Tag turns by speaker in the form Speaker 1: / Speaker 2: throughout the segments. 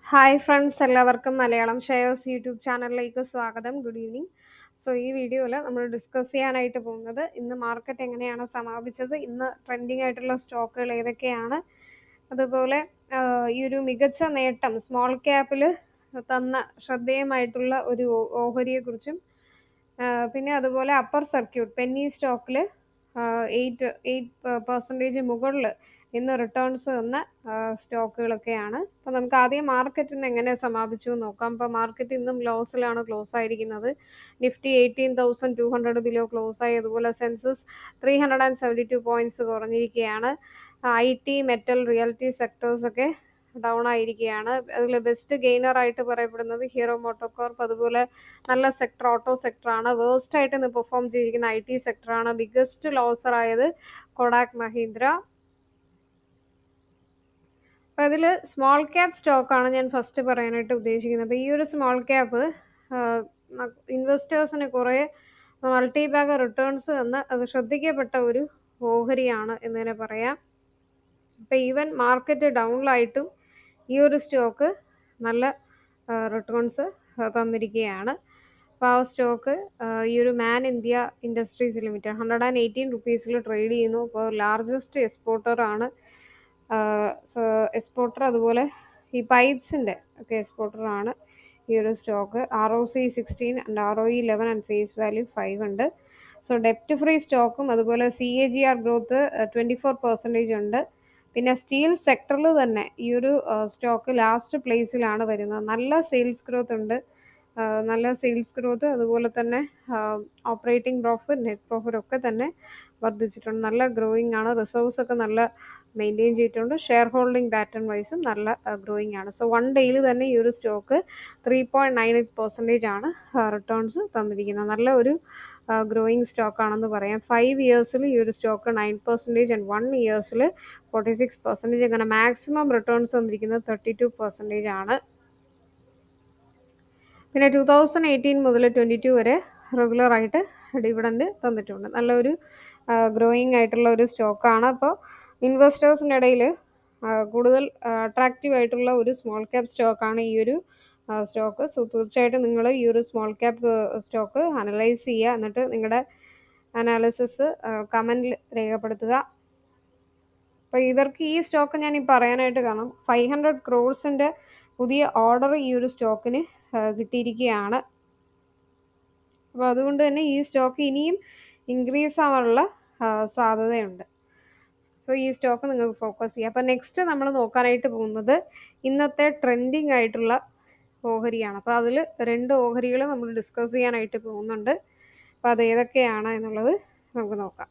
Speaker 1: hi friends എല്ലാവർക്കും Malayalam shares YouTube ചാനലിലേക്ക് സ്വാഗതം ഗുഡ് ഈവനിങ് സോ ഈ വീഡിയോയിൽ നമ്മൾ ഡിസ്കസ് ചെയ്യാനായിട്ട് പോകുന്നത് ഇന്ന് മാർക്കറ്റ് എങ്ങനെയാണ് സമാപിച്ചത് ഇന്ന് ട്രെൻഡിങ് ആയിട്ടുള്ള സ്റ്റോക്കുകൾ ഏതൊക്കെയാണ് അതുപോലെ ആഹ്, ഈ ഒരു മികച്ച നേട്ടം സ്മോൾ ക്യാപ്പിൽ തന്ന ശ്രദ്ധേയമായിട്ടുള്ള ഒരു ഓ- ഓഹരിയെക്കുറിച്ചും ആഹ്, പിന്നെ അതുപോലെ അപ്പർ സർക്യൂട്ട് പെന്നി സ്റ്റോക്കിൽ എയ്റ്റ് എയ്റ്റ് പെർസെൻറ്റേജ് മുകളിൽ ഇന്ന് റിട്ടേൺസ് തന്ന ആഹ്, സ്റ്റോക്കുകളൊക്കെയാണ് അപ്പോൾ നമുക്ക് ആദ്യം മാർക്കറ്റ് ഇന്ന് എങ്ങനെ സമാപിച്ചു എന്ന് നോക്കാം അപ്പോൾ മാർക്കറ്റ് ഇന്നും ലോസിലാണ് ക്ലോസ് ആയിരിക്കുന്നത് Nifty eighteen thousand two hundred below close ആയി അതുപോലെ Sensex three hundred and seventy two points കുറഞ്ഞിരിക്കുകയാണ് I T metal realty sectors ഒക്കെ ഡൗൺ ആയിരിക്കുകയാണ് അതിൽ ബെസ്റ്റ് ഗെയിനർ ആയിട്ട് പറയപ്പെടുന്നത് ഹീറോ മോട്ടോകോർപ്പ് അതുപോലെ നല്ല സെക്ടർ ഓട്ടോ സെക്ടറാണ് വേഴ്സ്റ്റ് ആയിട്ട് ഇന്ന് പെർഫോം ചെയ്തിരിക്കുന്ന ഐ ടി സെക്ടറാണ് ബിഗ്ഗസ്റ്റ് ലോസർ ആയത് കൊഡാക് മഹീന്ദ്ര അപ്പോൾ അതിൽ സ്മോൾ ക്യാപ് സ്റ്റോക്കാണ് ഞാൻ ഫസ്റ്റ് പറയാനായിട്ട് ഉദ്ദേശിക്കുന്നത് അപ്പോൾ ഈ ഒരു സ്മോൾ ക്യാപ്പ് ഇൻവെസ്റ്റേഴ്സിന് കുറേ മൾട്ടി ബാഗ് റിട്ടേൺസ് തന്ന് അത് ശ്രദ്ധിക്കപ്പെട്ട ഒരു ഓഹരിയാണ് എന്ന് തന്നെ പറയാം അപ്പോൾ ഈവൻ മാർക്കറ്റ് ഡൗണിലായിട്ടും ഈ ഒരു സ്റ്റോക്ക് നല്ല റിട്ടേൺസ് തന്നിരിക്കുകയാണ് അപ്പോൾ ആ സ്റ്റോക്ക് ഈ ഒരു Man India Industries Limited hundred and eighteen റുപ്പീസിൽ ട്രേഡ് ചെയ്യുന്നു അപ്പോൾ ലാർജസ്റ്റ് എക്സ്പോർട്ടർ ആണ് എക്സ്പോർട്ടർ അതുപോലെ ഈ പൈപ്സിൻ്റെ ഒക്കെ എക്സ്പോർട്ടർ ആണ് ഈ ഒരു stock R O C sixteen and R O E eleven and face value five ഉണ്ട് സോ ഡെപ്റ്റ് ഫ്രീ സ്റ്റോക്കും അതുപോലെ C A G R growth twenty four percentage ഉണ്ട് പിന്നെ സ്റ്റീൽ സെക്ടറിൽ തന്നെ ഈ ഒരു സ്റ്റോക്ക് ലാസ്റ്റ് പ്ലേസിലാണ് വരുന്നത് നല്ല സെയിൽസ് ഗ്രോത്ത് ഉണ്ട് ആ, നല്ല സെയിൽസ് ഗ്രോത്ത് അതുപോലെ തന്നെ ഓപ്പറേറ്റിംഗ് പ്രോഫിറ്റ് നെറ്റ് പ്രോഫിറ്റ് ഒക്കെ തന്നെ വർദ്ധിച്ചിട്ടുണ്ട് നല്ല ഗ്രോയിങ് ആണ് റിസർവ്സ് ഒക്കെ നല്ല മെയിൻറ്റെയിൻ ചെയ്തിട്ടുണ്ട് ഷെയർ ഹോൾഡിംഗ് പാറ്റേൺ വൈസും നല്ല ഗ്രോയിങ് ആണ് സോ വൺ ഡേയിൽ തന്നെ ഈ ഒരു stock three point nine eight percentage ആണ് റിട്ടേൺസ് തന്നിരിക്കുന്നത് നല്ല ഒരു ഗ്രോയിങ് സ്റ്റോക്ക് ആണെന്ന് പറയാം ഫൈവ് ഇയേഴ്സിൽ ഈ ഒരു stock nine percentage and one ഇയേഴ്സിൽ ഫോർട്ടി സിക്സ് പെർസെൻറ്റേജ് അങ്ങനെ മാക്സിമം റിട്ടേൺസ് തന്നിരിക്കുന്നത് തേർട്ടി ടു പെർസെൻറ്റേജ് ആണ് പിന്നെ ടൂ തൗസൻഡ് എയ്റ്റീൻ മുതൽ ട്വൻറ്റി ടു വരെ റെഗുലർ ആയിട്ട് ഡിവിഡൻഡ് തന്നിട്ടുണ്ട് നല്ലൊരു ഗ്രോയിങ് ആയിട്ടുള്ള ഒരു സ്റ്റോക്കാണ് അപ്പോൾ ഇൻവെസ്റ്റേഴ്സിൻ്റെ ഇടയിൽ കൂടുതൽ അട്രാക്റ്റീവ് ആയിട്ടുള്ള ഒരു സ്മോൾ ക്യാപ് സ്റ്റോക്കാണ് ഈ ഒരു സ്റ്റോക്ക് സോ തീർച്ചയായിട്ടും നിങ്ങൾ ഈ ഒരു സ്മോൾ ക്യാപ് സ്റ്റോക്ക് അനലൈസ് ചെയ്യുക എന്നിട്ട് നിങ്ങളുടെ അനാലിസിസ് കമൻറ്റിൽ രേഖപ്പെടുത്തുക അപ്പോൾ ഇവർക്ക് ഈ സ്റ്റോക്ക് ഞാൻ ഈ പറയാനായിട്ട് കാരണം ഫൈവ് ഹൺഡ്രഡ് ക്രോഡ്സിൻ്റെ പുതിയ ഓർഡർ ഈ ഒരു സ്റ്റോക്കിന് കിട്ടിയിരിക്കുകയാണ് അപ്പോൾ അതുകൊണ്ട് തന്നെ ഈ സ്റ്റോക്ക് ഇനിയും ഇൻക്രീസ് ആവാനുള്ള ആ, സാധ്യതയുണ്ട് സോ ഈ സ്റ്റോക്ക് നിങ്ങൾക്ക് ഫോക്കസ് ചെയ്യാം അപ്പോൾ നെക്സ്റ്റ് നമ്മൾ നോക്കാനായിട്ട് പോകുന്നത് ഇന്നത്തെ ട്രെൻഡിങ് ആയിട്ടുള്ള ഓഹരിയാണ് അപ്പോൾ അതിൽ രണ്ട് ഓഹരികൾ നമ്മൾ ഡിസ്കസ് ചെയ്യാനായിട്ട് പോകുന്നുണ്ട് അപ്പോൾ അത് ഏതൊക്കെയാണ് എന്നുള്ളത് നമുക്ക് നോക്കാം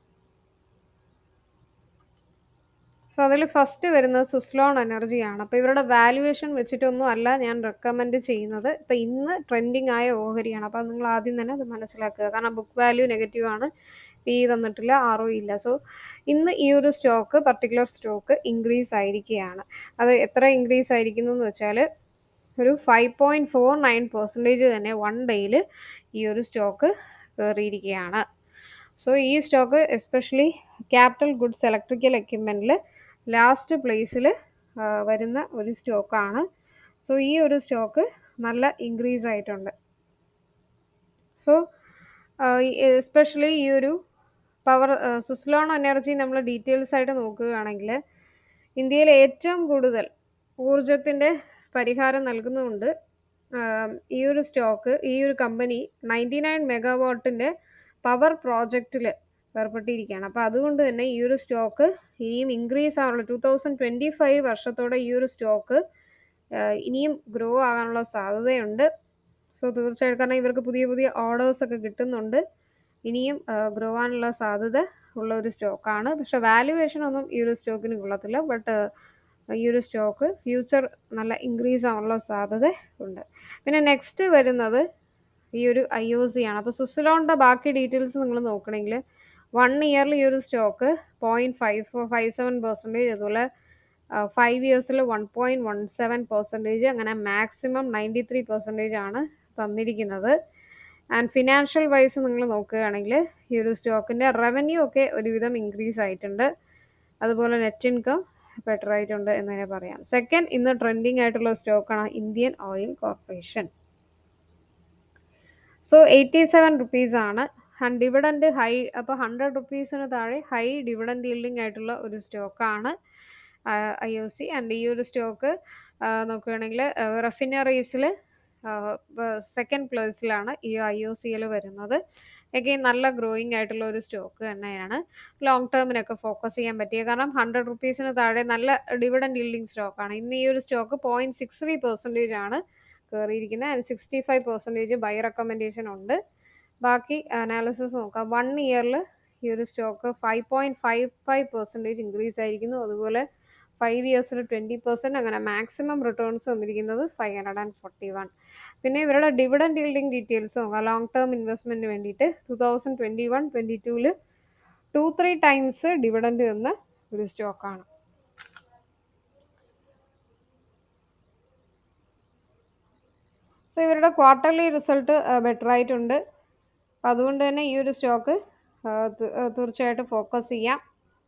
Speaker 1: സോ അതിൽ ഫസ്റ്റ് വരുന്നത് സുസ്ലോൺ എനർജിയാണ് അപ്പോൾ ഇവരുടെ വാല്യുവേഷൻ വെച്ചിട്ടൊന്നും അല്ല ഞാൻ റെക്കമെൻഡ് ചെയ്യുന്നത് ഇപ്പോൾ ഇന്ന് ട്രെൻഡിങ് ആയ ഓഹരിയാണ് അപ്പോൾ നിങ്ങൾ ആദ്യം തന്നെ അത് മനസ്സിലാക്കുക കാരണം ബുക്ക് വാല്യൂ നെഗറ്റീവ് ആണ് പി തന്നിട്ടില്ല ആർ ഒ ഇല്ല സോ ഇന്ന് ഈ ഒരു സ്റ്റോക്ക് പർട്ടിക്കുലർ സ്റ്റോക്ക് ഇൻക്രീസ് ആയിരിക്കുകയാണ് അത് എത്ര ഇൻക്രീസ് ആയിരിക്കുന്നു എന്ന് വെച്ചാൽ ഒരു five point four nine percentage തന്നെ വൺ ഡേയിൽ ഈ ഒരു സ്റ്റോക്ക് കയറിയിരിക്കുകയാണ് സോ ഈ stock especially capital goods electrical എക്യുപ്മെൻറ്റിൽ ലാസ്റ്റ് പ്ലേസിൽ വരുന്ന ഒരു സ്റ്റോക്കാണ് സോ ഈ ഒരു സ്റ്റോക്ക് നല്ല ഇൻക്രീസ് ആയിട്ടുണ്ട് സോ എസ്പെഷ്യലി ഈ ഒരു പവർ സുസ്ലോൺ എനർജി നമ്മൾ ഡീറ്റെയിൽസ് ആയിട്ട് നോക്കുകയാണെങ്കിൽ ഇന്ത്യയിൽ ഏറ്റവും കൂടുതൽ ഊർജത്തിൻ്റെ പരിഹാരം നൽകുന്നുമുണ്ട് ആം, ഈ ഒരു സ്റ്റോക്ക് ഈ ഒരു കമ്പനി നയൻറ്റി നയൻ മെഗാവാട്ടിൻ്റെ പവർ പ്രോജക്റ്റിൽ ഏർപ്പെട്ടിരിക്കുകയാണ് അപ്പോൾ അതുകൊണ്ട് തന്നെ ഈ ഒരു സ്റ്റോക്ക് ഇനിയും ഇൻക്രീസ് ആവാനുള്ള ടു തൗസൻഡ് ട്വൻറ്റി ഫൈവ് വർഷത്തോടെ ഈ ഒരു സ്റ്റോക്ക് ഇനിയും ഗ്രോ ആകാനുള്ള സാധ്യതയുണ്ട് സോ തീർച്ചയായിട്ടും കാരണം ഇവർക്ക് പുതിയ പുതിയ ഓർഡേഴ്സ് ഒക്കെ കിട്ടുന്നുണ്ട് ഇനിയും ഗ്രോ ആവാനുള്ള സാധ്യത ഉള്ള ഒരു സ്റ്റോക്കാണ് പക്ഷെ വാല്യുവേഷൻ ഒന്നും ഈ ഒരു സ്റ്റോക്കിന് കൊള്ളത്തില്ല ബട്ട് ഈ ഒരു സ്റ്റോക്ക് ഫ്യൂച്ചർ നല്ല ഇൻക്രീസ് ആവാനുള്ള സാധ്യത ഉണ്ട് പിന്നെ നെക്സ്റ്റ് വരുന്നത് ഈ ഒരു ഐ ഒ സി ആണ് അപ്പോൾ സുസിലോണിൻ്റെ ബാക്കി ഡീറ്റെയിൽസ് നിങ്ങൾ നോക്കണമെങ്കിൽ വൺ ഇയറിൽ ഈ ഒരു stock point five four five seven percentage അതുപോലെ ഫൈവ് ഇയേഴ്സിൽ one point one seven percentage അങ്ങനെ മാക്സിമം നയൻറ്റി ത്രീ പെർസെൻറ്റേജ് ആണ് തന്നിരിക്കുന്നത് ആൻഡ് ഫിനാൻഷ്യൽ വൈസ് നിങ്ങൾ നോക്കുകയാണെങ്കിൽ ഈ ഒരു സ്റ്റോക്കിൻ്റെ റവന്യൂ ഒക്കെ ഒരുവിധം ഇൻക്രീസ് ആയിട്ടുണ്ട് അതുപോലെ നെറ്റ് ഇൻകം ബെറ്റർ ആയിട്ടുണ്ട് എന്ന് തന്നെ പറയാം സെക്കൻഡ് ഇന്ന് ട്രെൻഡിങ് ആയിട്ടുള്ള സ്റ്റോക്കാണ് Indian Oil Corporation so eighty seven rupees ആണ് ഡിവിഡൻഡ് ഹൈ അപ്പോൾ ഹൺഡ്രഡ് റുപ്പീസിന് താഴെ ഹൈ ഡിവിഡൻഡ് ഈൽഡിംഗ് ആയിട്ടുള്ള ഒരു സ്റ്റോക്കാണ് ഐ ഒ സി ആൻഡ് ഈ ഒരു സ്റ്റോക്ക് നോക്കുകയാണെങ്കിൽ റെഫിനറീസിൽ സെക്കൻഡ് പ്ലേസിലാണ് ഈ ഐ ഒ സിയിൽ വരുന്നത് അഗെയിൻ നല്ല ഗ്രോയിങ് ആയിട്ടുള്ള ഒരു സ്റ്റോക്ക് തന്നെയാണ് ലോങ് ടേമിനൊക്കെ ഫോക്കസ് ചെയ്യാൻ പറ്റിയ കാരണം ഹൺഡ്രഡ് റുപ്പീസിന് താഴെ നല്ല ഡിവിഡൻഡ് ഈൽഡിംഗ് സ്റ്റോക്കാണ് ഇന്ന് ഈ ഒരു stock point six three percentage ആണ് കയറിയിരിക്കുന്നത് and sixty five percentage buy recommendation ഉണ്ട് ബാക്കി അനാലിസിസ് നോക്കാം വൺ ഇയറിൽ ഈ ഒരു stock five point five five percentage increase ആയിരിക്കുന്നു അതുപോലെ ഫൈവ് ഇയേഴ്സിൽ ട്വൻറ്റി പെർസെൻറ്റ് അങ്ങനെ മാക്സിമം റിട്ടേൺസ് വന്നിരിക്കുന്നത് five hundred and forty one പിന്നെ ഇവരുടെ ഡിവിഡൻഡ് ഈൽഡിംഗ് ഡീറ്റെയിൽസ് നോക്കാം ലോങ് ടേം ഇൻവെസ്റ്റ്മെൻറ്റിന് വേണ്ടിയിട്ട് two thousand twenty one twenty ടൂവിൽ ടു ത്രീ ടൈംസ് ഡിവിഡൻഡ് തന്ന ഒരു സ്റ്റോക്കാണ് സോ ഇവരുടെ ക്വാർട്ടർലി റിസൾട്ട് ബെറ്റർ ആയിട്ടുണ്ട് അപ്പം അതുകൊണ്ട് തന്നെ ഈ ഒരു സ്റ്റോക്ക് തീർച്ചയായിട്ടും ഫോക്കസ് ചെയ്യാം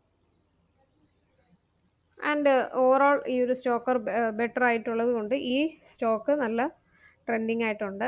Speaker 1: ആൻഡ് ഓവറോൾ ഈ ഒരു സ്റ്റോക്കർ ബെറ്റർ ആയിട്ടുള്ളത് കൊണ്ട് ഈ സ്റ്റോക്ക് നല്ല ട്രെൻഡിങ് ആയിട്ടുണ്ട്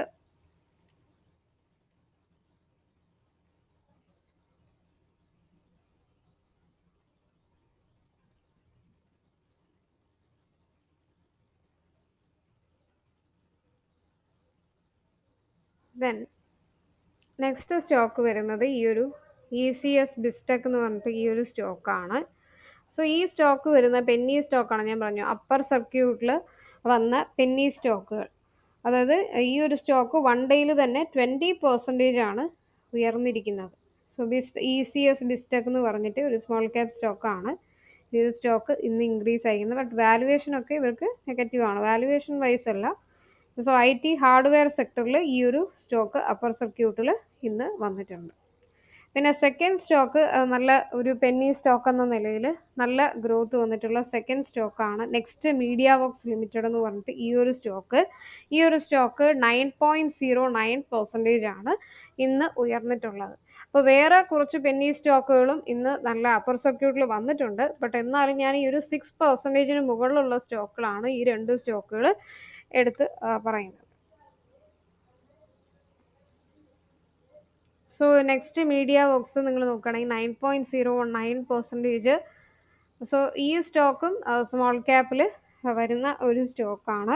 Speaker 1: ദെൻ നെക്സ്റ്റ് സ്റ്റോക്ക് വരുന്നത് ഈ ഒരു ഇ സി എസ് ബിസ്റ്റെക് എന്ന് പറഞ്ഞിട്ട് ഈ ഒരു സ്റ്റോക്കാണ് സോ ഈ സ്റ്റോക്ക് വരുന്ന പെന്നി സ്റ്റോക്കാണ് ഞാൻ പറഞ്ഞു അപ്പർ സർക്യൂട്ടിൽ വന്ന പെന്നി സ്റ്റോക്കുകൾ അതായത് ഈ ഒരു സ്റ്റോക്ക് വൺ ഡേയിൽ തന്നെ ട്വൻറ്റി പെർസെൻറ്റേജ് ആണ് ഉയർന്നിരിക്കുന്നത് സോ ബിസ്റ്റ് ഇ സി എസ് ബിസ്റ്റെക് എന്ന് പറഞ്ഞിട്ട് ഒരു സ്മോൾ ക്യാപ് സ്റ്റോക്കാണ് ഈ ഒരു സ്റ്റോക്ക് ഇന്ന് ഇൻക്രീസ് ആയിരിക്കുന്നത് ബട്ട് വാലുവേഷൻ ഒക്കെ ഇവർക്ക് നെഗറ്റീവ് ആണ് വാലുവേഷൻ വൈസ് അല്ല സോ ഐ ടി ഹാർഡ്വെയർ സെക്ടറിൽ ഈ ഒരു സ്റ്റോക്ക് അപ്പർ സർക്യൂട്ടിൽ ഇന്ന് വന്നിട്ടുണ്ട് പിന്നെ സെക്കൻഡ് സ്റ്റോക്ക് നല്ല ഒരു പെന്നി സ്റ്റോക്ക് എന്ന നിലയിൽ നല്ല ഗ്രോത്ത് വന്നിട്ടുള്ള സെക്കൻഡ് സ്റ്റോക്കാണ് നെക്സ്റ്റ് മീഡിയ വോക്സ് ലിമിറ്റഡ് എന്ന് പറഞ്ഞിട്ട് ഈ ഒരു സ്റ്റോക്ക് ഈ ഒരു stock nine point zero nine percentage ആണ് ഇന്ന് ഉയർന്നിട്ടുള്ളത് അപ്പോൾ വേറെ കുറച്ച് പെന്നി സ്റ്റോക്കുകളും ഇന്ന് നല്ല അപ്പർ സർക്യൂട്ടിൽ വന്നിട്ടുണ്ട് ബട്ട് എന്നാലും ഞാൻ ഈ ഒരു സിക്സ് പെർസെൻറ്റേജിന് മുകളിലുള്ള സ്റ്റോക്കുകളാണ് ഈ രണ്ട് സ്റ്റോക്കുകൾ എടുത്ത് പറയുന്നത് സോ നെക്സ്റ്റ് മീഡിയ ബോക്സ് നിങ്ങൾ നോക്കുകയാണെങ്കിൽ nine point zero one nine percentage so ഈ സ്റ്റോക്കും സ്മോൾ ക്യാപ്പിൽ വരുന്ന ഒരു സ്റ്റോക്കാണ്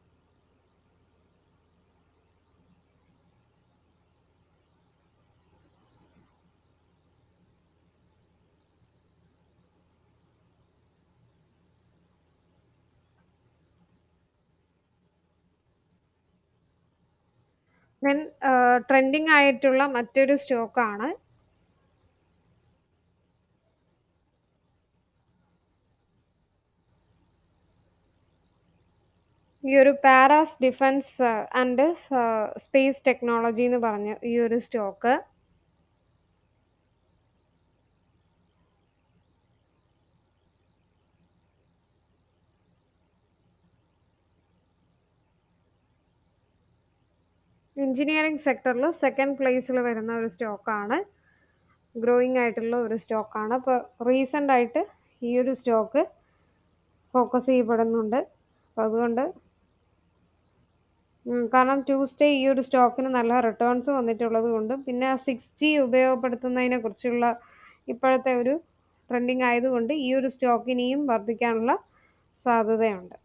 Speaker 1: ദെൻ ട്രെൻഡിങ് ആയിട്ടുള്ള മറ്റൊരു സ്റ്റോക്കാണ് ഈ ഒരു Paras defence and space technology എന്ന് പറഞ്ഞ ഈ ഒരു സ്റ്റോക്ക് എഞ്ചിനീയറിംഗ് സെക്ടറിൽ സെക്കൻഡ് പ്ലേസിൽ വരുന്ന ഒരു സ്റ്റോക്കാണ് ഗ്രോയിങ് ആയിട്ടുള്ള ഒരു സ്റ്റോക്കാണ് അപ്പോൾ റീസെൻ്റ് ആയിട്ട് ഈ ഒരു സ്റ്റോക്ക് ഫോക്കസ് ചെയ്യപ്പെടുന്നുണ്ട് അപ്പോൾ അതുകൊണ്ട് കാരണം ട്യൂസ്ഡേ ഈ ഒരു സ്റ്റോക്കിന് നല്ല റിട്ടേൺസ് വന്നിട്ടുള്ളത് കൊണ്ടും പിന്നെ സിക്സ് ജി ഉപയോഗപ്പെടുത്തുന്നതിനെ കുറിച്ചുള്ള ഇപ്പോഴത്തെ ഒരു ട്രെൻഡിങ് ആയതുകൊണ്ട് ഈ ഒരു സ്റ്റോക്ക് ഇനിയും വർദ്ധിക്കാനുള്ള സാധ്യതയുണ്ട്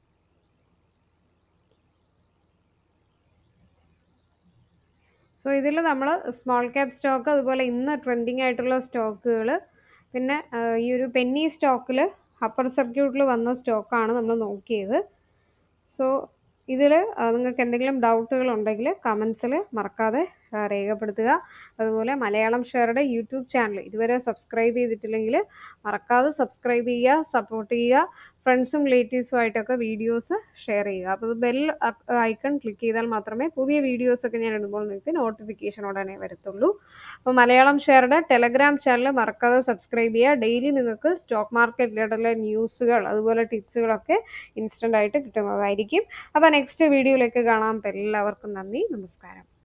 Speaker 1: സോ ഇതിൽ നമ്മൾ സ്മോൾ ക്യാപ് സ്റ്റോക്ക് അതുപോലെ ഇന്ന് ട്രെൻഡിങ് ആയിട്ടുള്ള സ്റ്റോക്കുകൾ പിന്നെ ഈ ഒരു പെന്നി സ്റ്റോക്കിൽ അപ്പർ സർക്യൂട്ടിൽ വന്ന സ്റ്റോക്കാണ് നമ്മൾ നോക്കിയത് സോ ഇതിൽ നിങ്ങൾക്ക് എന്തെങ്കിലും ഡൗട്ടുകൾ ഉണ്ടെങ്കിൽ കമൻസിൽ മറക്കാതെ രേഖപ്പെടുത്തുക അതുപോലെ മലയാളം ഷെയറുടെ യൂട്യൂബ് ചാനൽ ഇതുവരെ സബ്സ്ക്രൈബ് ചെയ്തിട്ടില്ലെങ്കിൽ മറക്കാതെ സബ്സ്ക്രൈബ് ചെയ്യുക സപ്പോർട്ട് ചെയ്യുക ഫ്രണ്ട്സും റിലേറ്റീവ്സും ആയിട്ടൊക്കെ വീഡിയോസ് ഷെയർ ചെയ്യുക അപ്പോൾ ബെൽ ഐക്കൺ ക്ലിക്ക് ചെയ്താൽ മാത്രമേ പുതിയ വീഡിയോസൊക്കെ ഞാൻ ഇടുമ്പോൾ നിങ്ങൾക്ക് നോട്ടിഫിക്കേഷൻ ഉടനെ വരത്തുള്ളൂ അപ്പോൾ മലയാളം ഷെയറുടെ ടെലഗ്രാം ചാനൽ മറക്കാതെ സബ്സ്ക്രൈബ് ചെയ്യുക ഡെയിലി നിങ്ങൾക്ക് സ്റ്റോക്ക് മാർക്കറ്റ് റിലേറ്റഡ് ന്യൂസുകൾ അതുപോലെ ടിപ്സുകളൊക്കെ ഇൻസ്റ്റൻ്റ് ആയിട്ട് കിട്ടുന്നതായിരിക്കും അപ്പോൾ നെക്സ്റ്റ് വീഡിയോയിലേക്ക് കാണാം അപ്പോൾ എല്ലാവർക്കും നന്ദി നമസ്കാരം